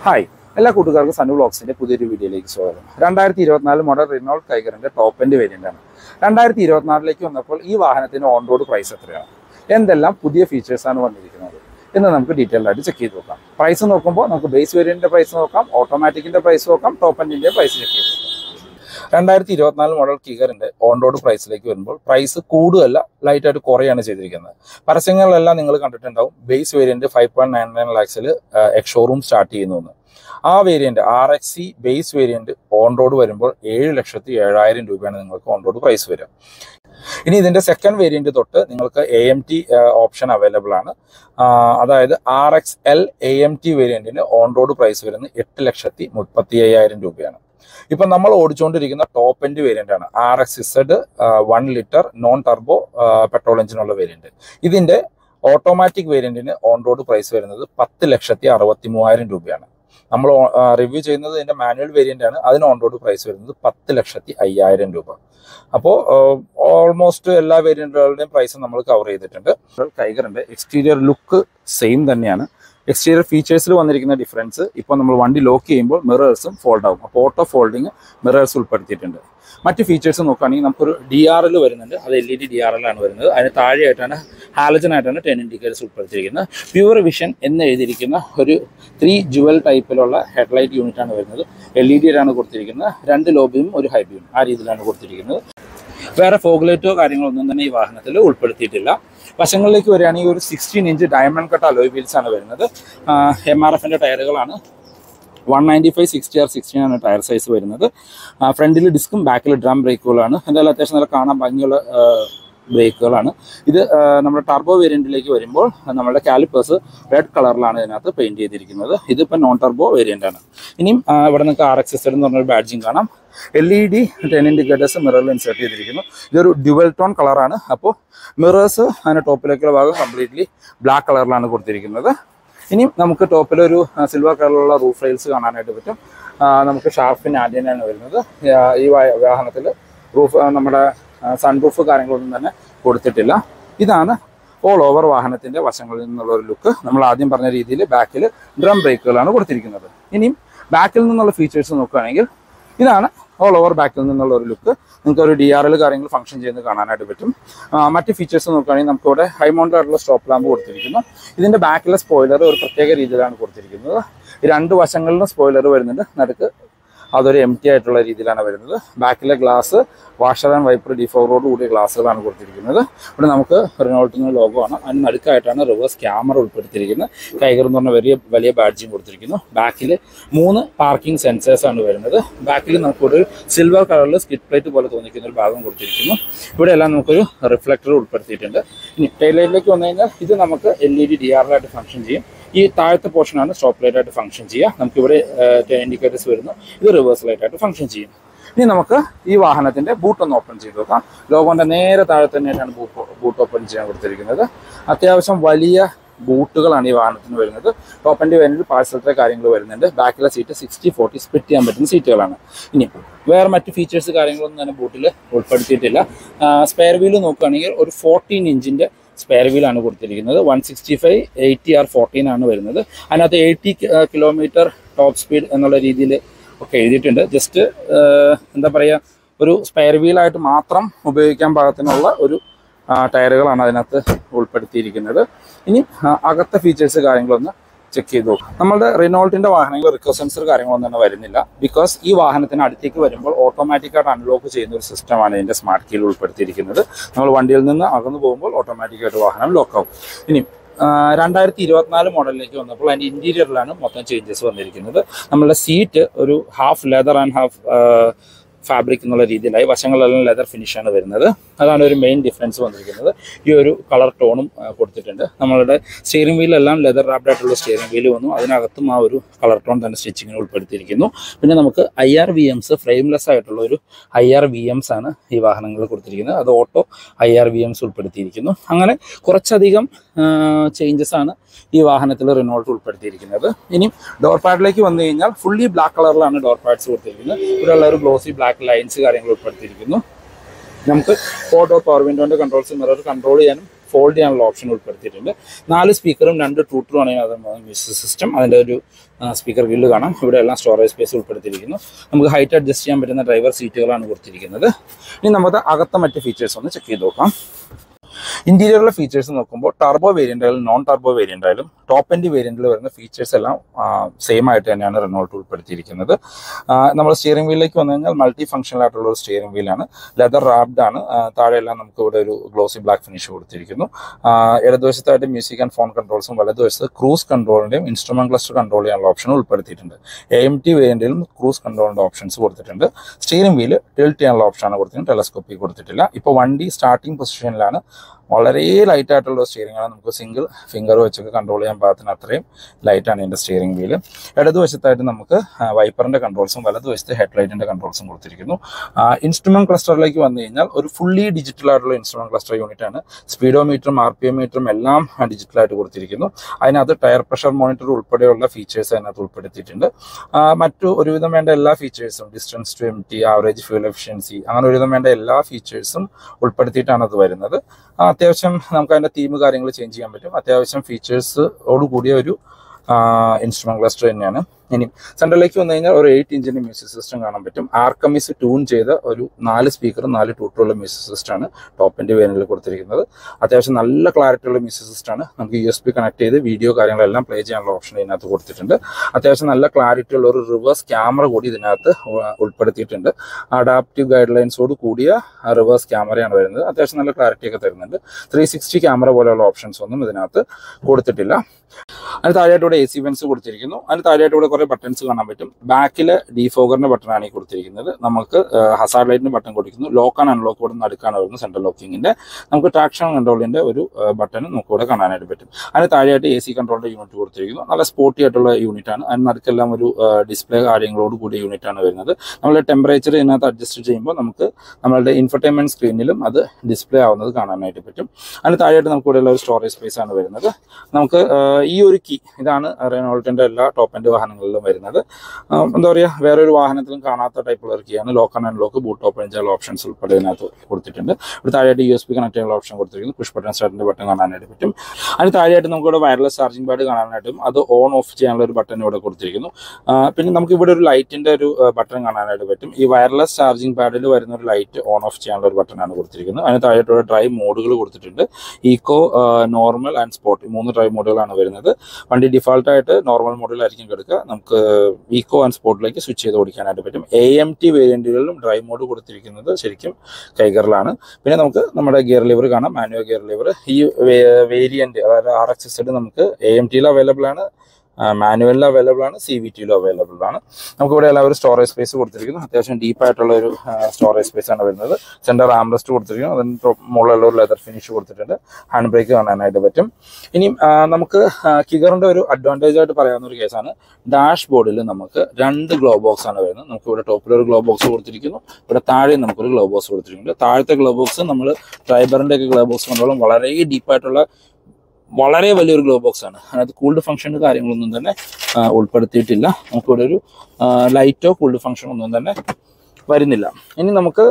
hi എല്ലാ കൂട്ടുകാർക്കും സണ്ണു ബ്ലോഗ്സിന്റെ പുതിയൊരു വീഡിയോയിലേക്ക് സ്വാഗതം രണ്ടായിരത്തി ഇരുപത്തിനാല് മോഡൽ റിനോൾട്ട് ടൈഗറിന്റെ ടോപ്പ് എൻഡ് വേരിയന്റ് ആണ് രണ്ടായിരത്തി ഇരുപത്തിനാലിലേക്ക് വന്നപ്പോൾ ഈ വാഹനത്തിന്റെ ഓൺ റോഡ് പ്രൈസ് എത്രയാണ് എന്തെല്ലാം പുതിയ ഫീച്ചേഴ്സ് ആണ് വന്നിരിക്കുന്നത് എന്ന് നമുക്ക് ഡീറ്റെയിൽ ആയിട്ട് ചെക്ക് ചെയ്ത് നോക്കാം പ്രൈസ് നോക്കുമ്പോൾ നമുക്ക് ബേസ് വേരിയന്റിന്റെ പ്രൈസ് നോക്കാം ഓട്ടോമാറ്റിക്കിന്റെ പ്രൈസ് നോക്കാം ടോപ്പ് എൻഡിന്റെ പ്രൈസ് ചെക്ക് ചെയ്ത് നോക്കാം രണ്ടായിരത്തി ഇരുപത്തിനാല് മോഡൽ കിഗറിന്റെ ഓൺ റോഡ് പ്രൈസിലേക്ക് വരുമ്പോൾ പ്രൈസ് കൂടുകയല്ല ലൈറ്റ് ആയിട്ട് കുറയാണ് ചെയ്തിരിക്കുന്നത് പരസ്യങ്ങളിലെല്ലാം നിങ്ങൾ കണ്ടിട്ടുണ്ടാവും base variant five point nine nine ലാക്സിൽ എക്സ് ഷോറൂം സ്റ്റാർട്ട് ചെയ്യുന്നു ആ variant R X C base variant on road വരുമ്പോൾ ഏഴ് ലക്ഷത്തി ഏഴായിരം രൂപയാണ് നിങ്ങൾക്ക് ഓൺ റോഡ് പ്രൈസ് വരിക ഇനി ഇതിന്റെ സെക്കൻഡ് വേരിയന്റ് തൊട്ട് നിങ്ങൾക്ക് A M T option available ആണ് ആ, അതായത് R X L A M T വേരിയന്റിന് ഓൺ റോഡ് പ്രൈസ് വരുന്നത് എട്ട് ലക്ഷത്തി മുപ്പത്തി അയ്യായിരം രൂപയാണ് ഇപ്പൊ നമ്മൾ ഓടിച്ചുകൊണ്ടിരിക്കുന്ന ടോപ്പ് എൻഡ് വേരിയന്റ് ആണ് R X Z one litre non turbo petrol എഞ്ചിനുള്ള വേരിയന്റ് ഇതിന്റെ ഓട്ടോമാറ്റിക് വേരിയന്റിന് ഓൺ റോഡ് പ്രൈസ് വരുന്നത് പത്ത് ലക്ഷത്തി അറുപത്തി മൂവായിരം രൂപയാണ് നമ്മൾ റിവ്യൂ ചെയ്യുന്നത് ഇതിന്റെ മാനുവൽ വേരിയന്റ് ആണ് അതിന് ഓൺ റോഡ് പ്രൈസ് വരുന്നത് പത്ത് ലക്ഷത്തി അയ്യായിരം രൂപ അപ്പോൾ ഓൾമോസ്റ്റ് എല്ലാ വേരിയന്റുകളുടെയും പ്രൈസ് നമ്മൾ കവർ ചെയ്തിട്ടുണ്ട് ടൈഗറിന്റെ എക്സ്റ്റീരിയർ ലുക്ക് സെയിം തന്നെയാണ് എക്സ്റ്റീരിയർ ഫീച്ചേഴ്സിൽ വന്നിരിക്കുന്ന ഡിഫറൻസ് ഇപ്പോൾ നമ്മൾ വണ്ടി ലോക്ക് ചെയ്യുമ്പോൾ മിറേഴ്സും ഫോൾഡ് ആവും അപ്പോൾ ഓട്ടോ ഫോൾഡിങ് മിറേഴ്സ് ഉൾപ്പെടുത്തിയിട്ടുണ്ട് മറ്റ് ഫീച്ചേഴ്സ് നോക്കുകയാണെങ്കിൽ നമുക്കൊരു ഡി ആർ എൽ വരുന്നുണ്ട് അത് L E D D R L ആണ് വരുന്നത് അതിന് താഴെയായിട്ടാണ് ഹാലജൻ ആയിട്ടാണ് ടെൻ ഇൻഡിക്കേറ്റേഴ്സ് ഉൾപ്പെടുത്തിയിരിക്കുന്നത് പ്യൂർ വിഷൻ എന്ന് എഴുതിയിരിക്കുന്ന ഒരു ത്രീ ജുവൽ ടൈപ്പിലുള്ള ഹെഡ്ലൈറ്റ് യൂണിറ്റ് ആണ് വരുന്നത് എൽ ഇ ഡിയിലാണ് കൊടുത്തിരിക്കുന്നത് രണ്ട് ലോബിയും ഒരു ഹൈ ബീം ആ രീതിയിലാണ് കൊടുത്തിരിക്കുന്നത് വേറെ ഫോഗ്ലൈറ്റോ കാര്യങ്ങളൊന്നും തന്നെ ഈ വാഹനത്തിൽ ഉൾപ്പെടുത്തിയിട്ടില്ല വശങ്ങളിലേക്ക് വരികയാണെങ്കിൽ ഒരു sixteen inch diamond cut alloy wheels ആണ് വരുന്നത് എം ആർ എഫിൻ്റെ ടയറുകളാണ് one ninety five sixty R sixteen ആണ് ടയർ സൈസ് വരുന്നത് ഫ്രണ്ടിൽ ഡിസ്കും ബാക്കിൽ ഡ്രം ബ്രേക്കുകളാണ് എന്തായാലും അത്യാവശ്യം നല്ല കാണാൻ ഭംഗിയുള്ള ബ്രേക്കുകളാണ് ഇത് ആ, നമ്മുടെ ടർബോ വേരിയന്റിലേക്ക് വരുമ്പോൾ നമ്മുടെ കാലിപ്പേഴ്സ് റെഡ് കളറിലാണ് ഇതിനകത്ത് പെയിന്റ് ചെയ്തിരിക്കുന്നത് ഇതിപ്പോൾ നോൺ ടർബോ വേരിയന്റ് ആണ് ഇനിയും ആ, ഇവിടെ നിങ്ങൾക്ക് ആർ എക്സ് എന്ന് പറഞ്ഞൊരു ബാഡ്ജിങ് കാണാം L E D turn indicators മിററിൽ ഇൻസേർട്ട് ചെയ്തിരിക്കുന്നു ഇതൊരു ഡ്യുവൽ ടോൺ കളറാണ് അപ്പോൾ മിറേഴ്സ് അതിൻ്റെ ടോപ്പിലേക്കുള്ള ഭാഗം കംപ്ലീറ്റ്ലി ബ്ലാക്ക് കളറിലാണ് കൊടുത്തിരിക്കുന്നത് ഇനിയും നമുക്ക് ടോപ്പിലൊരു സിൽവർ കളറിലുള്ള റൂഫ് റെയിൽസ് കാണാനായിട്ട് പറ്റും ആ, നമുക്ക് ഷാർപ്പിൻ ആൻറ്റിനാണ് വരുന്നത് ആ, ഈ വാ- വാഹനത്തിൽ റൂഫ് ആ, നമ്മുടെ സൺ റൂഫ് കാര്യങ്ങളൊന്നും തന്നെ കൊടുത്തിട്ടില്ല ഇതാണ് ഓൾ ഓവർ വാഹനത്തിന്റെ വശങ്ങളിൽ നിന്നുള്ള ഒരു ലുക്ക് നമ്മൾ ആദ്യം പറഞ്ഞ രീതിയിൽ ബാക്കിൽ ഡ്രം ബ്രേക്കുകളാണ് കൊടുത്തിരിക്കുന്നത് ഇനിയും ബാക്കിൽ നിന്നുള്ള ഫീച്ചേഴ്സ് നോക്കുകയാണെങ്കിൽ ഇതാണ് ഓൾ ഓവർ ബാക്കിൽ നിന്നുള്ള ഒരു ലുക്ക് നിങ്ങൾക്ക് ഒരു ഡി ആർ എൽ കാര്യങ്ങൾ ഫംഗ്ഷൻ ചെയ്യുന്നത് കാണാനായിട്ട് പറ്റും ആ, മറ്റ് ഫീച്ചേഴ്സ് നോക്കുകയാണെങ്കിൽ നമുക്ക് ഇവിടെ ഹൈ മൗണ്ടഡ് ആയിട്ടുള്ള സ്റ്റോപ്പ് ലാമ്പ് കൊടുത്തിരിക്കുന്നു ഇതിന്റെ ബാക്കിലെ സ്പോയിലർ ഒരു പ്രത്യേക രീതിയിലാണ് കൊടുത്തിരിക്കുന്നത് ഈ രണ്ട് വശങ്ങളിലും സ്പോയിലർ വരുന്നുണ്ട് നടുക്ക് അതൊരു എം ടി ആയിട്ടുള്ള രീതിയിലാണ് വരുന്നത് ബാക്കിലെ ഗ്ലാസ് വാഷർ ആൻഡ് വൈപ്പർ ഡിഫോറോട് കൂടിയ ഗ്ലാസ്സുകളാണ് കൊടുത്തിരിക്കുന്നത് ഇവിടെ നമുക്ക് റിനോൾട്ടിന് ലോഗോ ആണ് അതിന് നടുക്കായിട്ടാണ് റിവേഴ്സ് ക്യാമറ ഉൾപ്പെടുത്തിയിരിക്കുന്നത് ടൈഗർ എന്ന് പറഞ്ഞ വലിയ വലിയ ബാഡ്ജിയും കൊടുത്തിരിക്കുന്നു ബാക്കിൽ മൂന്ന് പാർക്കിംഗ് സെൻസേഴ്സ് ആണ് വരുന്നത് ബാക്കിൽ നമുക്കൊരു സിൽവർ കളറിൽ സ്കിറ്റ് പ്ലേറ്റ് പോലെ തോന്നിക്കുന്ന ഒരു ഭാഗം കൊടുത്തിരിക്കുന്നു ഇവിടെ എല്ലാം നമുക്കൊരു റിഫ്ലക്ടർ ഉൾപ്പെടുത്തിയിട്ടുണ്ട് ഇനി ടൈലൈറ്റിലേക്ക് വന്നു കഴിഞ്ഞാൽ ഇത് നമുക്ക് L E D D R ആയിട്ട് ഫംഗ്ഷൻ ചെയ്യും ഈ താഴത്തെ പോർഷനാണ് സ്റ്റോപ്പ് ലൈറ്റ് ആയിട്ട് ഫംഗ്ഷൻ ചെയ്യുക നമുക്കിവിടെ ഇൻഡിക്കേറ്റേഴ്സ് വരുന്നു ഇത് റിവേഴ്സ് ലൈറ്റ് ആയിട്ട് ഫംഗ്ഷൻ ചെയ്യും ഇനി നമുക്ക് ഈ വാഹനത്തിന്റെ ബൂട്ട് ഒന്ന് ഓപ്പൺ ചെയ്ത് നോക്കാം ലോഗോന്റെ നേരെ താഴെ തന്നെയായിട്ടാണ് ബൂട്ട് ബൂട്ട് ഓപ്പൺ ചെയ്യാൻ കൊടുത്തിരിക്കുന്നത് അത്യാവശ്യം വലിയ ബൂട്ടുകളാണ് ഈ വാഹനത്തിന് വരുന്നത് ടോപ്പ് ആൻഡ് വേരിയന്റിൽ പാഴ്സലത്തെ കാര്യങ്ങൾ വരുന്നുണ്ട് ബാക്കിലെ സീറ്റ് സിക്സ്റ്റി ഫോർട്ടി സ്പ്ലിറ്റ് ചെയ്യാൻ പറ്റുന്ന സീറ്റുകളാണ് ഇനി വേറെ മറ്റ് ഫീച്ചേഴ്സ് കാര്യങ്ങളൊന്നും തന്നെ ബൂട്ടിൽ ഉൾപ്പെടുത്തിയിട്ടില്ല സ്പെയർ വീല് നോക്കുകയാണെങ്കിൽ ഒരു ഫോർട്ടീൻ ഇഞ്ചിന്റെ സ്പെയർ വീലാണ് കൊടുത്തിരിക്കുന്നത് one sixty five eighty R fourteen ആണ് വരുന്നത് അതിനകത്ത് എയ്റ്റി കിലോമീറ്റർ ടോപ്പ് സ്പീഡ് എന്നുള്ള രീതിയിൽ ഒക്കെ എഴുതിയിട്ടുണ്ട് ജസ്റ്റ് എന്താ പറയുക ഒരു സ്പെയർ വീലായിട്ട് മാത്രം ഉപയോഗിക്കാൻ പാകത്തിനുള്ള ഒരു ആ, ടയറുകളാണ് അതിനകത്ത് ഉൾപ്പെടുത്തിയിരിക്കുന്നത് ഇനി ആ, അകത്തെ ഫീച്ചേഴ്സ് കാര്യങ്ങളൊന്ന് ചെക്ക് ചെയ്ത് നോക്കും നമ്മുടെ റിനോൾട്ടിന്റെ വാഹനങ്ങൾ റിക്കോ സെൻസർ കാര്യങ്ങളൊന്നും തന്നെ വരുന്നില്ല ബിക്കോസ് ഈ വാഹനത്തിന് അടുത്തേക്ക് വരുമ്പോൾ ഓട്ടോമാറ്റിക്കായിട്ട് അൺലോക്ക് ചെയ്യുന്ന ഒരു സിസ്റ്റമാണ് ഇതിന്റെ സ്മാർട്ട് കീയിൽ ഉൾപ്പെടുത്തിയിരിക്കുന്നത് നമ്മൾ വണ്ടിയിൽ നിന്ന് അകന്നു പോകുമ്പോൾ ഓട്ടോമാറ്റിക്കായിട്ട് വാഹനം ലോക്ക് ആവും ഇനി രണ്ടായിരത്തി ഇരുപത്തിനാല് മോഡലിലേക്ക് വന്നപ്പോൾ അതിന്റെ ഇന്റീരിയറിലാണ് മൊത്തം ചേഞ്ചസ് വന്നിരിക്കുന്നത് നമ്മളുടെ സീറ്റ് ഒരു half leather and half fabric എന്നുള്ള രീതിയിലായി വശങ്ങളെല്ലാം ലെതർ ഫിനിഷാണ് വരുന്നത് അതാണ് ഒരു മെയിൻ ഡിഫറൻസ് വന്നിരിക്കുന്നത് ഈ ഒരു കളർ ടോണും ആ, കൊടുത്തിട്ടുണ്ട് നമ്മളുടെ സ്റ്റിയറിംഗ് വീലെല്ലാം ലെതർ റാപ്ഡ് ആയിട്ടുള്ള സ്റ്റിയറിംഗ് വീല് വന്നു അതിനകത്തും ആ ഒരു കളർ ടോൺ തന്നെ സ്റ്റിച്ചിങ്ങിന് ഉൾപ്പെടുത്തിയിരിക്കുന്നു പിന്നെ നമുക്ക് I R V Ms frameless ആയിട്ടുള്ള ഒരു ഐ ആർ വി എംസ് ആണ് ഈ വാഹനങ്ങളിൽ കൊടുത്തിരിക്കുന്നത് അത് auto I R V Ms ഉൾപ്പെടുത്തിയിരിക്കുന്നു അങ്ങനെ കുറച്ചധികം ചേഞ്ചസ് ആണ് ഈ വാഹനത്തിൽ റിനോൾട്ട് ഉൾപ്പെടുത്തിയിരിക്കുന്നത് ഇനി ഡോർ പാഡിലേക്ക് വന്നു കഴിഞ്ഞാൽ ഫുള്ളി ബ്ലാക്ക് കളറിലാണ് ഡോർ പാഡ്സ് കൊടുത്തിരിക്കുന്നത് ഇവിടെയുള്ള ഒരു ഗ്ലോസി ബ്ലാക്ക് ലൈൻസ് കാര്യങ്ങൾ ഉൾപ്പെടുത്തിയിരിക്കുന്നു നമുക്ക് ഫോട്ടോ പവർ വിൻഡോന്റെ കൺട്രോൾസ് മിറർ കൺട്രോൾ ചെയ്യാനും ഫോൾഡ് ചെയ്യാനുള്ള ഓപ്ഷൻ ഉൾപ്പെടുത്തിയിട്ടുണ്ട് നാല് സ്പീക്കറും രണ്ട് ട്രൂട്ടറും ആണ് അത് മ്യൂസിക് സിസ്റ്റം അതിൻ്റെ ഒരു സ്പീക്കർ ഗില്ല് കാണാം ഇവിടെ എല്ലാം സ്റ്റോറേജ് സ്പേസ് ഉൾപ്പെടുത്തിയിരിക്കുന്നു നമുക്ക് ഹൈറ്റ് അഡ്ജസ്റ്റ് ചെയ്യാൻ പറ്റുന്ന ഡ്രൈവർ സീറ്റുകളാണ് കൊടുത്തിരിക്കുന്നത് ഇനി നമുക്ക് അകത്തെ മറ്റ് ഫീച്ചേഴ്സ് ഒന്ന് ചെക്ക് ചെയ്ത് നോക്കാം ഇന്റീരിയറിലെ ഫീച്ചേഴ്സ് നോക്കുമ്പോൾ ടർബോ വേരിയൻ്റായാലും നോൺ ടർബോ വേരിയൻ്റായാലും ടോപ്പ് എൻഡ് വേരിയൻറ്റിൽ വരുന്ന ഫീച്ചേഴ്സ് എല്ലാം സെയിം ആയിട്ട് തന്നെയാണ് റെനോൾട്ട് ഉൾപ്പെടുത്തിയിരിക്കുന്നത് നമ്മൾ സ്റ്റിയറിംഗ് വീലിലേക്ക് വന്നു കഴിഞ്ഞാൽ മൾട്ടി ഫംഗ്ഷണൽ ആയിട്ടുള്ള ഒരു സ്റ്റിയറിംഗ് വീലാണ് ലെതർ റാബ്ഡ് ആണ് ആ, താഴെയെല്ലാം നമുക്ക് ഇവിടെ ഒരു ഗ്ലോസി ബ്ലാക്ക് ഫിനിഷ് കൊടുത്തിരിക്കുന്നു ആ, ഇടതുവശത്തായിട്ട് മ്യൂസിക് ആൻഡ് ഫോൺ കൺട്രോൾസും വലതുവശത്ത് ക്രൂസ് കൺട്രോളിൻ്റെയും ഇൻസ്ട്രുമെന്റ് ക്ലസ്റ്റർ കൺട്രോൾ ചെയ്യാനുള്ള ഓപ്ഷൻ ഉൾപ്പെടുത്തിയിട്ടുണ്ട് എ എം ടി വേരിയൻറ്റിലും ക്രൂസ് കൺട്രോളിൻ്റെ ഓപ്ഷൻസ് കൊടുത്തിട്ടുണ്ട് സ്റ്റിയറിംഗ് വീല് ടിൽറ്റ് ചെയ്യാനുള്ള ഓപ്ഷനാണ് കൊടുത്തിട്ടുണ്ട് ടെലസ്കോപ്പി കൊടുത്തിട്ടില്ല ഇപ്പോൾ വണ്ടി സ്റ്റാർട്ടിംഗ് പൊസിഷനിലാണ് വളരെ ലൈറ്റ് ആയിട്ടുള്ള സ്റ്റിയറിംഗ് ആണ് നമുക്ക് സിംഗിൾ ഫിംഗർ വെച്ചൊക്കെ കൺട്രോൾ ചെയ്യാൻ പാകത്തിന് അത്രയും ലൈറ്റാണ് ഇതിൻ്റെ സ്റ്റിയറിംഗ് വീല് ഇടതുവശത്തായിട്ട് നമുക്ക് വൈപ്പറിൻ്റെ കൺട്രോൾസും വലതുവശത്ത് ഹെഡ്ലൈറ്റിൻ്റെ കൺട്രോൾസും കൊടുത്തിരിക്കുന്നു ഇൻസ്ട്രുമെന്റ് ക്ലസ്റ്ററിലേക്ക് വന്നു കഴിഞ്ഞാൽ ഒരു ഫുള്ളി ഡിജിറ്റൽ ആയിട്ടുള്ള ഇൻസ്ട്രുമെന്റ് ക്ലസ്റ്റർ യൂണിറ്റ് ആണ് സ്പീഡോമീറ്ററും ആർ പി എം മീറ്ററും എല്ലാം ഡിജിറ്റലായിട്ട് കൊടുത്തിരിക്കുന്നു അതിനകത്ത് ടയർ പ്രഷർ മോണിറ്റർ ഉൾപ്പെടെയുള്ള ഫീച്ചേഴ്സ് അതിനകത്ത് ഉൾപ്പെടുത്തിയിട്ടുണ്ട് ആ, മറ്റു ഒരുവിധം വേണ്ട എല്ലാ ഫീച്ചേഴ്സും distance to empty average fuel efficiency അങ്ങനെ ഒരുവിധം വേണ്ട എല്ലാ ഫീച്ചേഴ്സും ഉൾപ്പെടുത്തിയിട്ടാണ് അത് വരുന്നത് ആ, അത്യാവശ്യം നമുക്ക് അതിൻ്റെ തീം കാര്യങ്ങൾ ചേഞ്ച് ചെയ്യാൻ പറ്റും അത്യാവശ്യം ഫീച്ചേഴ്സോട് കൂടിയ ഒരു ഇൻസ്ട്രുമെന്റ് ക്ലസ്റ്റർ തന്നെയാണ് ഇനി സെൻട്രലിലേക്ക് വന്നു കഴിഞ്ഞാൽ ഒരു എയ്റ്റ് ഇഞ്ചിന്റെ മ്യൂസിക് സിസ്റ്റം കാണാൻ പറ്റും ആർക്കമിസ് ട്യൂൺ ചെയ്ത ഒരു നാല് സ്പീക്കറും നാല് ട്യൂട്ടറുള്ള മ്യൂസിക് സിസ്റ്റമാണ് ടോപ്പിന്റെ വേനിൽ കൊടുത്തിരിക്കുന്നത് അത്യാവശ്യം നല്ല ക്ലാരിറ്റി ഉള്ള മ്യൂസിക് സിസ്റ്റമാണ് നമുക്ക് യു എസ് പി കണക്ട് ചെയ്ത് വീഡിയോ കാര്യങ്ങളെല്ലാം പ്ലേ ചെയ്യാനുള്ള ഓപ്ഷൻ ഇതിനകത്ത് കൊടുത്തിട്ടുണ്ട് അത്യാവശ്യം നല്ല ക്ലാരിറ്റി ഉള്ള ഒരു റിവേഴ്സ് ക്യാമറ കൂടി ഇതിനകത്ത് ഉ- ഉൾപ്പെടുത്തിയിട്ടുണ്ട് അഡാപ്റ്റീവ് ഗൈഡ് ലൈൻസോട് കൂടിയ റിവേഴ്സ് ക്യാമറയാണ് വരുന്നത് അത്യാവശ്യം നല്ല ക്ലാരിറ്റി ഒക്കെ തരുന്നുണ്ട് ത്രീ സിക്സ്റ്റി ക്യാമറ പോലെയുള്ള ഓപ്ഷൻസ് ഒന്നും ഇതിനകത്ത് കൊടുത്തിട്ടില്ല അതിന് താഴെയായിട്ട് ഇവിടെ എ സി വെൻസ് കൊടുത്തിരിക്കുന്നു അതിന് താഴെയായിട്ട് ഇവിടെ കുറേ ബട്ടൺസ് കാണാൻ പറ്റും ബാക്കിൽ ഡിഫോഗറിന്റെ ബട്ടണാണ് ഈ കൊടുത്തിരിക്കുന്നത് നമുക്ക് ഹസാർഡ് ലൈറ്റിന്റെ ബട്ടൺ കൊടുക്കുന്നു ലോക്ക് ആൻഡ് അൺലോക്ക് ഇവിടെ നടുക്കാണ് വരുന്നത് സെൻട്രൽ ലോക്കിങ്ങിന്റെ നമുക്ക് ട്രാക്ഷൻ കൺട്രോളിന്റെ ഒരു ബട്ടൺ നമുക്ക് ഇവിടെ കാണാനായിട്ട് പറ്റും അതിന് താഴെയായിട്ട് എ സി കൺട്രോളിന്റെ യൂണിറ്റ് കൊടുത്തിരിക്കുന്നു നല്ല സ്പോർട്ടി ആയിട്ടുള്ള യൂണിറ്റ് ആണ് അതിന് നടുക്കെല്ലാം ഒരു ഡിസ്പ്ലേ കാര്യങ്ങളോട് കൂടിയ യൂണിറ്റ് ആണ് വരുന്നത് നമ്മൾ ടെമ്പറേച്ചർ ഇതിനകത്ത് അഡ്ജസ്റ്റ് ചെയ്യുമ്പോൾ നമുക്ക് നമ്മളുടെ ഇൻഫർടൈൻമെന്റ് സ്ക്രീനിലും അത് ഡിസ്പ്ലേ ആവുന്നത് കാണാനായിട്ട് പറ്റും അതിന് താഴെയായിട്ട് നമുക്ക് ഇവിടെയുള്ള ഒരു സ്റ്റോറേജ് സ്പേസ് ആണ് വരുന്നത് നമുക്ക് ആ, ഈ ഒരു കീ ഇതാണ് റെനോൾട്ടിന്റെ എല്ലാ ടോപ്പ് എൻഡ് വാഹനങ്ങളിലും വരുന്നത് ആ, എന്താ പറയുക വേറൊരു വാഹനത്തിലും കാണാത്ത ടൈപ്പുള്ള ഒരു കീയാണ് lock and unlock boot open ചെയ്യാനുള്ള ഓപ്ഷൻസ് ഉൾപ്പെടെ ഇതിനകത്ത് കൊടുത്തിട്ടുണ്ട് ഇവിടെ താഴെയായിട്ട് യു എസ് പി കണക്ട് ചെയ്യാനുള്ള ഓപ്ഷൻ കൊടുത്തിരിക്കുന്നു പുഷ് ബട്ടൺ സ്റ്റാർട്ടിന്റെ ബട്ടൺ കാണാനായിട്ട് പറ്റും അതിന് താഴെയായിട്ട് നമുക്ക് ഇവിടെ വയർലെസ് ചാർജിംഗ് പാഡ് കാണാനായിട്ടും അത് ഓൺ ഓഫ് ചെയ്യാനുള്ള ഒരു ബട്ടൺ ഇവിടെ കൊടുത്തിരിക്കുന്നു ആ, പിന്നെ നമുക്ക് ഇവിടെ ഒരു ലൈറ്റിന്റെ ഒരു ബട്ടൺ കാണാനായിട്ട് പറ്റും ഈ വയർലെസ് ചാർജിംഗ് പാഡിൽ വരുന്ന ഒരു ലൈറ്റ് ഓൺ ഓഫ് ചെയ്യാനുള്ള ഒരു ബട്ടണാണ് കൊടുത്തിരിക്കുന്നത് അതിന് താഴെയായിട്ട് ഡ്രൈവ് മോഡുകൾ കൊടുത്തിട്ടുണ്ട് ഈക്കോ നോർമൽ ആൻഡ് സ്പോർട്ട് മൂന്ന് ഡ്രൈവ് മോഡുകളാണ് വരുന്നത് വണ്ടി ഡിഫാൾട്ട് ആയിട്ട് നോർമൽ മോഡിലായിരിക്കും കിടക്കുക നമുക്ക് ഈക്കോ ആൻഡ് സ്പോർട്ടിലേക്ക് സ്വിച്ച് ചെയ്ത് ഓടിക്കാനായിട്ട് പറ്റും എ എം ടി വേരിയന്റുകളിലും ഡ്രൈവ് മോഡ് കൊടുത്തിരിക്കുന്നത് ശരിക്കും കൈഗറിലാണ് പിന്നെ നമുക്ക് നമ്മുടെ ഗിയർ ലിവർ കാണാം മാനുവൽ ഗിയർ ലിവർ ഈ വേരിയന്റ് അതായത് ആർ എക്സ് എസ് നമുക്ക് എ എം ടിയിൽ അവൈലബിൾ ആണ് മാനുവലിൽ അവൈലബിൾ ആണ് സി വി ടിയിലും അവൈലബിൾ ആണ് നമുക്ക് ഇവിടെ എല്ലാവരും സ്റ്റോറേജ് സ്പേസ് കൊടുത്തിരിക്കുന്നു അത്യാവശ്യം ഡീപ്പ് ആയിട്ടുള്ള ഒരു സ്റ്റോറേജ് സ്പേസ് ആണ് വരുന്നത് സെന്റർ ആംറസ്റ്റ് കൊടുത്തിരിക്കുന്നു അതിന് ടോ- മുകളിലുള്ള ഒരു ലെതർ ഫിനിഷ് കൊടുത്തിട്ടുണ്ട് ഹാൻഡ് ബ്രേക്ക് കാണാനായിട്ട് പറ്റും ഇനിയും ആ, നമുക്ക് കിഗറിന്റെ ഒരു അഡ്വാൻറ്റേജ് ആയിട്ട് പറയാവുന്ന ഒരു കേസാണ് ഡാഷ് ബോർഡിൽ നമുക്ക് രണ്ട് ഗ്ലോ ബോക്സ് ആണ് വരുന്നത് നമുക്ക് ഇവിടെ ടോപ്പിൽ ഒരു ഗ്ലോ ബോക്സ് കൊടുത്തിരിക്കുന്നു ഇവിടെ താഴെ നമുക്കൊരു ഗ്ലോ ബോക്സ് കൊടുത്തിരിക്കുന്നു താഴത്തെ ഗ്ലോ ബോക്സ് നമ്മൾ ട്രൈബറിന്റെ ഒക്കെ ഗ്ലോ ബോക്സ് കണ്ടോളം വളരെ ഡീപ്പായിട്ടുള്ള വളരെ വലിയൊരു ഗ്ലോ ബോക്സ് ആണ് അതിനകത്ത് കൂൾഡ് ഫംഗ്ഷൻ കാര്യങ്ങളൊന്നും തന്നെ ആ, ഉൾപ്പെടുത്തിയിട്ടില്ല നമുക്കിവിടെ ഒരു ലൈറ്റോ കൂൾഡ് ഫംഗ്ഷൻ ഒന്നും തന്നെ വരുന്നില്ല ഇനി നമുക്ക്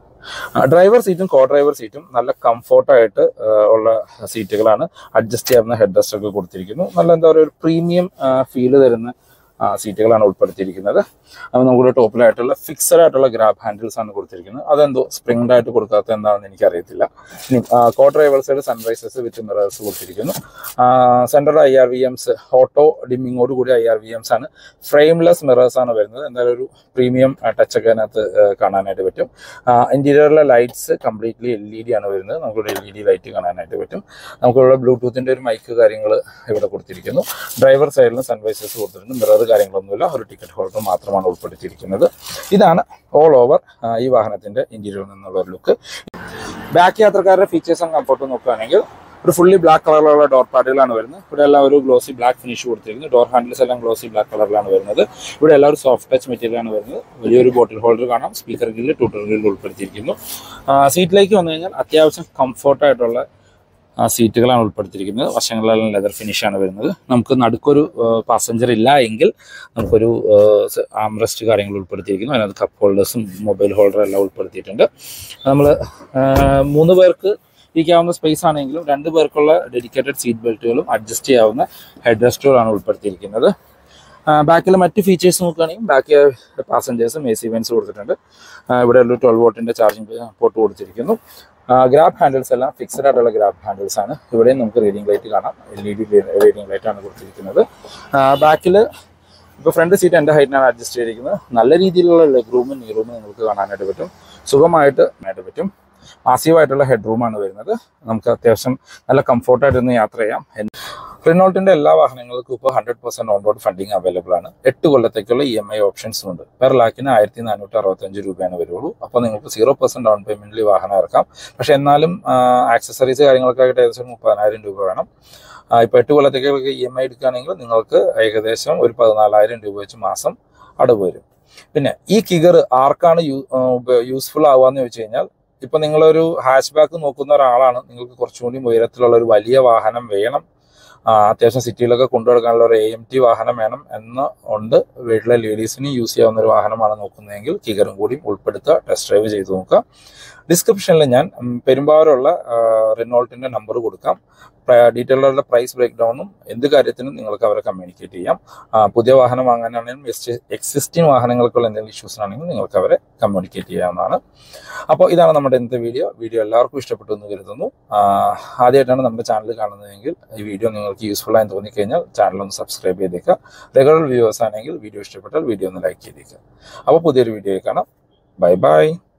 ഡ്രൈവർ സീറ്റും കോ ഡ്രൈവർ സീറ്റും നല്ല കംഫോർട്ടായിട്ട് ഉള്ള സീറ്റുകളാണ് അഡ്ജസ്റ്റ് ചെയ്യാവുന്ന ഹെഡ് റെസ്റ്റ് ഒക്കെ കൊടുത്തിരിക്കുന്നു നല്ല എന്താ പറയുക ഒരു പ്രീമിയം ഫീല് തരുന്ന ആ, സീറ്റുകളാണ് ഉൾപ്പെടുത്തിയിരിക്കുന്നത് അപ്പോൾ നമുക്ക് ടോപ്പിലായിട്ടുള്ള ഫിക്സഡ് ആയിട്ടുള്ള ഗ്രാബ് ഹാൻഡിൽസ് ആണ് കൊടുത്തിരിക്കുന്നത് അതെന്തോ സ്പ്രിംഗ്ഡ് ആയിട്ട് കൊടുക്കാത്ത എന്താണെന്ന് എനിക്കറിയത്തില്ല ഇനി co driver side sun visors with mirrors കൊടുത്തിരിക്കുന്നു central I R V Ms auto ഡിമ്മിങ്ങോട് കൂടി ഐ ആർ വി എംസ് ആണ് ഫ്രെയിംലെസ് മിറേഴ്സ് ആണ് വരുന്നത് എന്തായാലും ഒരു പ്രീമിയം ടച്ച് ഒക്കെ അതിനകത്ത് ആ, കാണാനായിട്ട് പറ്റും ഇന്റീരിയറിലെ lights completely L E D ആണ് വരുന്നത് നമുക്കിവിടെ എൽ ഇ ഡി ലൈറ്റ് കാണാനായിട്ട് പറ്റും നമുക്കിവിടെ ബ്ലൂടൂത്തിന്റെ ഒരു മൈക്ക് കാര്യങ്ങൾ ഇവിടെ കൊടുത്തിരിക്കുന്നു ഡ്രൈവർ സൈഡിലും സൺവൈസേഴ്സ് കൊടുത്തിട്ടുണ്ട് മിറർ കാര്യങ്ങളൊന്നുമില്ല ഒരു ടിക്കറ്റ് ഹോൾഡർ മാത്രമാണ് ഉൾപ്പെടുത്തിയിരിക്കുന്നത് ഇതാണ് ഓൾ ഓവർ ഈ വാഹനത്തിന്റെ ഇന്റീരിയറിൽ നിന്നുള്ള ഒരു ലുക്ക് ബാക്ക് യാത്രക്കാരുടെ ഫീച്ചേഴ്സും കംഫർട്ടും നോക്കുകയാണെങ്കിൽ ഒരു ഫുള്ളി ബ്ലാക്ക് കളറിലുള്ള ഡോർ പാഡുകളാണ് വരുന്നത് ഇവിടെ എല്ലാം ഒരു ഗ്ലോസി ബ്ലാക്ക് ഫിനിഷ് കൊടുത്തിരിക്കുന്നു ഡോർ ഹാൻഡിൽസ് എല്ലാം ഗ്ലോസി ബ്ലാക്ക് കളറിലാണ് വരുന്നത് ഇവിടെ എല്ലാം ഒരു സോഫ്റ്റ് ടച്ച് മെറ്റീരിയൽ ആണ് വരുന്നത് വലിയൊരു ബോട്ടിൽ ഹോൾഡർ കാണാം സ്പീക്കർ ഗില്ല് ട്യൂട്ടർ ഗില്ല് ഉൾപ്പെടുത്തിയിരിക്കുന്നു സീറ്റിലേക്ക് വന്നു കഴിഞ്ഞാൽ അത്യാവശ്യം കംഫർട്ടായിട്ടുള്ള ആ സീറ്റുകളാണ് ഉൾപ്പെടുത്തിയിരിക്കുന്നത് വശങ്ങളിലെല്ലാം ലെതർ ഫിനിഷാണ് വരുന്നത് നമുക്ക് നടുക്കൊരു പാസഞ്ചർ ഇല്ല എങ്കിൽ നമുക്കൊരു ആംറസ്റ്റ് കാര്യങ്ങൾ ഉൾപ്പെടുത്തിയിരിക്കുന്നു അതിനകത്ത് കപ്പ് ഹോൾഡേഴ്സും മൊബൈൽ ഹോൾഡറും എല്ലാം ഉൾപ്പെടുത്തിയിട്ടുണ്ട് നമ്മൾ മൂന്ന് പേർക്ക് ഇരിക്കാവുന്ന സ്പേസ് ആണെങ്കിലും രണ്ട് പേർക്കുള്ള ഡെഡിക്കേറ്റഡ് സീറ്റ് ബെൽറ്റുകളും അഡ്ജസ്റ്റ് ചെയ്യാവുന്ന ഹെഡ് റെസ്റ്റുകളാണ് ഉൾപ്പെടുത്തിയിരിക്കുന്നത് ബാക്കിൽ മറ്റ് ഫീച്ചേഴ്സ് നോക്കുകയാണെങ്കിൽ ബാക്കി പാസഞ്ചേഴ്സും എ സി വെൻസ് കൊടുത്തിട്ടുണ്ട് ആ, ഇവിടെ ഒരു ട്വൽവ് വോട്ടിൻ്റെ ചാർജിങ് പോർട്ട് കൊടുത്തിരിക്കുന്നു ഗ്രാബ് ഹാൻഡിൽസ് എല്ലാം ഫിക്സഡ് ആയിട്ടുള്ള ഗ്രാബ് ഹാൻഡിൽസ് ആണ് ഇവിടെയും നമുക്ക് റീഡിംഗ് ലൈറ്റ് കാണാം L E D reading light ആണ് കൊടുത്തിരിക്കുന്നത് ബാക്കിൽ ഇപ്പോൾ ഫ്രണ്ട് സീറ്റ് എൻ്റെ ഹൈറ്റിനാണ് അഡ്ജസ്റ്റ് ചെയ്തിരിക്കുന്നത് നല്ല രീതിയിലുള്ള ലെഗ് റൂമും നീ റൂമും നിങ്ങൾക്ക് കാണാനായിട്ട് പറ്റും സുഖമായിട്ട് ആയിട്ട് പറ്റും മാസീവായിട്ടുള്ള ഹെഡ് റൂമാണ് വരുന്നത് നമുക്ക് അത്യാവശ്യം നല്ല കംഫോർട്ടായിട്ട് ഇന്ന് യാത്ര ചെയ്യാം റിനോൾട്ടിന്റെ എല്ലാ വാഹനങ്ങൾക്കും ഇപ്പോൾ hundred percent on road funding available ആണ് എട്ട് കൊല്ലത്തേക്കുള്ള ഇ എം ഐ ഓപ്ഷൻസും ഉണ്ട് പെർ ലാക്കിന് ആയിരത്തി നാനൂറ്റി അറുപത്തഞ്ച് രൂപയാണ് വരുള്ളൂ അപ്പോൾ നിങ്ങൾക്ക് സീറോ പെർസെന്റ് ഡൗൺ പേയ്മെന്റിൽ വാഹനം ഇറക്കാം പക്ഷെ എന്നാലും ആക്സസറീസ് കാര്യങ്ങളൊക്കെ ആയിട്ട് ഏകദേശം മുപ്പതിനായിരം രൂപ വേണം ആ, ഇപ്പോൾ എട്ട് കൊല്ലത്തേക്കൊക്കെ ഇ എം ഐ എടുക്കുകയാണെങ്കിൽ നിങ്ങൾക്ക് ഏകദേശം ഒരു പതിനാലായിരം രൂപ വെച്ച് മാസം അടവ് വരും പിന്നെ ഈ കിഗർ ആർക്കാണ് യൂസ്ഫുൾ ആവുകയെന്ന് ചോദിച്ചു കഴിഞ്ഞാൽ ഇപ്പൊ നിങ്ങളൊരു ഹാച്ച് ബാക്ക് നോക്കുന്ന ഒരാളാണ് നിങ്ങൾക്ക് കുറച്ചുകൂടി ഉയരത്തിലുള്ള ഒരു വലിയ വാഹനം വേണം ആ, അത്യാവശ്യം സിറ്റിയിലൊക്കെ കൊണ്ടുനടക്കാനുള്ള ഒരു എ എം ടി വാഹനം വേണം എന്ന് ഉണ്ട് വീട്ടിലെ ലേഡീസിന് യൂസ് ചെയ്യാവുന്ന ഒരു വാഹനമാണ് നോക്കുന്നതെങ്കിൽ കിഗറും കൂടി ഉൾപ്പെടുത്തുക ടെസ്റ്റ് ഡ്രൈവ് ചെയ്ത് നോക്കുക ഡിസ്ക്രിപ്ഷനിൽ ഞാൻ ഉം, പെരുമ്പാവൂരുള്ള റിനോൾട്ടിന്റെ നമ്പർ കൊടുക്കാം ഡീറ്റെയിലുള്ള പ്രൈസ് ബ്രേക്ക് ഡൗണും എന്ത് കാര്യത്തിനും നിങ്ങൾക്ക് അവരെ കമ്മ്യൂണിക്കേറ്റ് ചെയ്യാം ആ, പുതിയ വാഹനം വാങ്ങാനാണെങ്കിലും എക്സിസ്റ്റിംഗ് വാഹനങ്ങൾക്കുള്ള എന്തെങ്കിലും ഇഷ്യൂസ് ആണെങ്കിലും നിങ്ങൾക്ക് അവരെ കമ്മ്യൂണിക്കേറ്റ് ചെയ്യാവുന്നതാണ് അപ്പോൾ ഇതാണ് നമ്മുടെ ഇന്നത്തെ വീഡിയോ വീഡിയോ എല്ലാവർക്കും ഇഷ്ടപ്പെട്ടു എന്ന് കരുതുന്നു ആ, ആദ്യമായിട്ടാണ് നമ്മുടെ ചാനൽ കാണുന്നതെങ്കിൽ ഈ വീഡിയോ നിങ്ങൾക്ക് യൂസ്ഫുൾ ആയി തോന്നിക്കഴിഞ്ഞാൽ ചാനൽ ഒന്ന് സബ്സ്ക്രൈബ് ചെയ്തേക്കുക റെഗുലർ വ്യൂവേഴ്സ് ആണെങ്കിൽ വീഡിയോ ഇഷ്ടപ്പെട്ടാൽ വീഡിയോ ഒന്ന് ലൈക്ക് ചെയ്തേക്കുക അപ്പോൾ പുതിയൊരു വീഡിയോ കാണാം ബൈ ബൈ